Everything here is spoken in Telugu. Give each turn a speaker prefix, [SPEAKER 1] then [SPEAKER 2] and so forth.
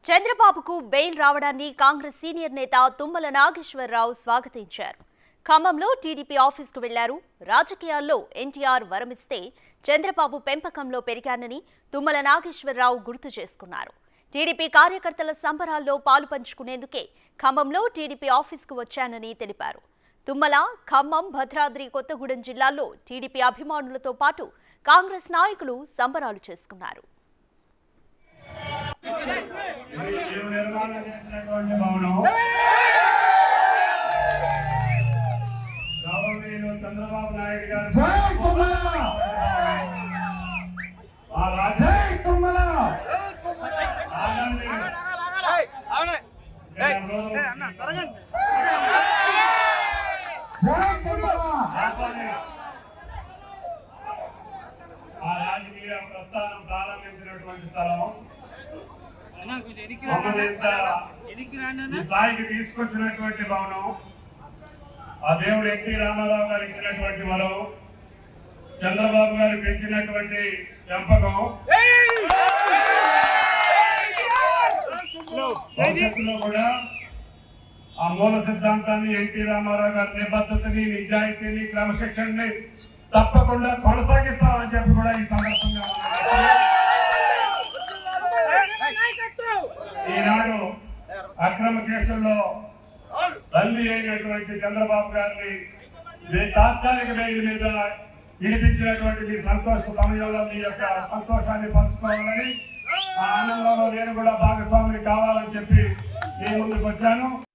[SPEAKER 1] చంద్రబాబుకు బెయిల్ రావడాన్ని కాంగ్రెస్ సీనియర్ నేత తుమ్మల నాగేశ్వరరావు స్వాగతించారు ఖమ్మంలో టీడీపీ ఆఫీస్కు వెళ్లారు రాజకీయాల్లో ఎన్టీఆర్ వరమిస్తే చంద్రబాబు పెంపకంలో పెరిగానని తుమ్మల నాగేశ్వరరావు గుర్తు చేసుకున్నారు టీడీపీ కార్యకర్తల సంబరాల్లో పాలు పంచుకునేందుకే ఖమ్మంలో టీడీపీ ఆఫీస్కు వచ్చానని తెలిపారు తుమ్మల ఖమ్మం భద్రాద్రి కొత్తగూడెం జిల్లాల్లో టీడీపీ అభిమానులతో పాటు కాంగ్రెస్ నాయకులు సంబరాలు చేసుకున్నారు
[SPEAKER 2] ఇది నీవు నిర్మాణం చేసినటువంటి భవనం గౌరవనీయులు చంద్రబాబు నాయుడు గారు
[SPEAKER 3] జై తుమ్మల
[SPEAKER 2] ఆ రాజ్య
[SPEAKER 3] జై తుమ్మల
[SPEAKER 2] ఆగాన్ని నేను రోజు
[SPEAKER 3] జై తుమ్మల
[SPEAKER 2] ఆపాలి. ఆ రాజకీయ ప్రస్థానం ప్రారంభించినటువంటి స్థలం మమ్మల్ని ఇంత ఈ స్థాయికి తీసుకొచ్చినటువంటి భవనం ఆ దేవుడు ఎన్టీ రామారావు గారు ఇచ్చినటువంటి వరం చంద్రబాబు గారు పెంచినటువంటి పెంపకం భవిష్యత్తులో కూడా ఆ మూల సిద్ధాంతాన్ని ఎన్టీ రామారావు గారి నిబద్ధతని నిజాయితీని క్రమశిక్షణని తప్పకుండా కొనసాగిస్తామని చెప్పి కూడా ఈ సందర్భంగా ఈనాడు అక్రమ కేసుల్లో బందీ అయినటువంటి చంద్రబాబు గారిని మీ తాత్కాలిక బెయిల్ మీద విడిపించినటువంటి మీ సంతోష సమయంలో మీ యొక్క సంతోషాన్ని పంచుకోవాలని ఆ ఆనందంలో నేను కూడా భాగస్వామిని కావాలని చెప్పి మీ ముందుకు వచ్చాను